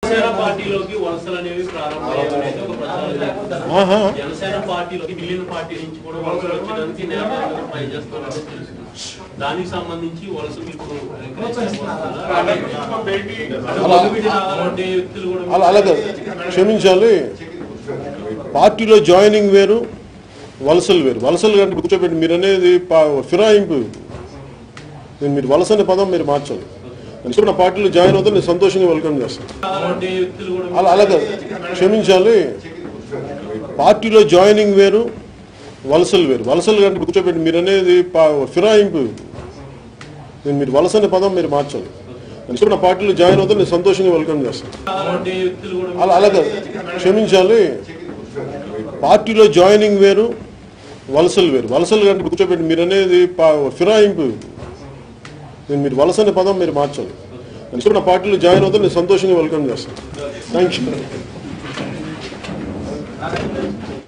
జనసేన పార్టీలోకి వలసలు అనేవి ప్రారంభమయ్యాయనేది ఒక ప్రచారం జరుగుతుంది. ఆహా. జనసేన పార్టీలోకి విలీన పార్టీ నుంచి కూడా వలసలు వచ్చడానికి నేతలు ట్రై చేస్తున్నారని తెలుస్తుంది దానికి సంబంధించి వలసలు ఇప్పుడు అలాంటి వ్యక్తులు కూడా అలా అలాగే క్షమించాలి పార్టీలో జాయినింగ్ వేరు వలసలు వేరు వలసలు అంటే కూర్చోబెట్టి మీరు అనేది పా- ఫిరాయింపు నేను మీరు వలస అనే పదం మీరు మార్చాలి ఎందుకంటే నా పార్టీలో జాయిన్ అవుతే నేను సంతోషంగా వెల్కమ్ చేస్తాను అలాంటి వ్యక్తులు కూడా అలా అలాగే క్షమించాలి పార్టీలో జాయినింగ్ వేరు వలసలు వేరు వలసలు అంటే కూర్చోబెట్టి మీరు అనేది పా- ఫిరాయింపు నేను మీరు వలస అనే పదం మీరు మార్చాలి ఎందుకంటే నా పార్టీలో జాయిన్ అవుతే నేను సంతోషంగా వెల్కమ్ చేస్తాను అలాంటి వ్యక్తులు కూడా అలా అలాగే క్షమించాలి పార్టీలో జాయినింగ్ వేరు వలసలు వేరు వలసలు అంటే కూర్చోబెట్టి మీరు అనేది పా- ఫిరాయింపు నేను మీరు వలస అనే పదం మీరు మార్చాలి ఎందుకంటే నా పార్టీలో జాయిన్ అవుతే నేను సంతోషంగా వెల్కమ్ చేస్తాను థ్యాంక్ యూ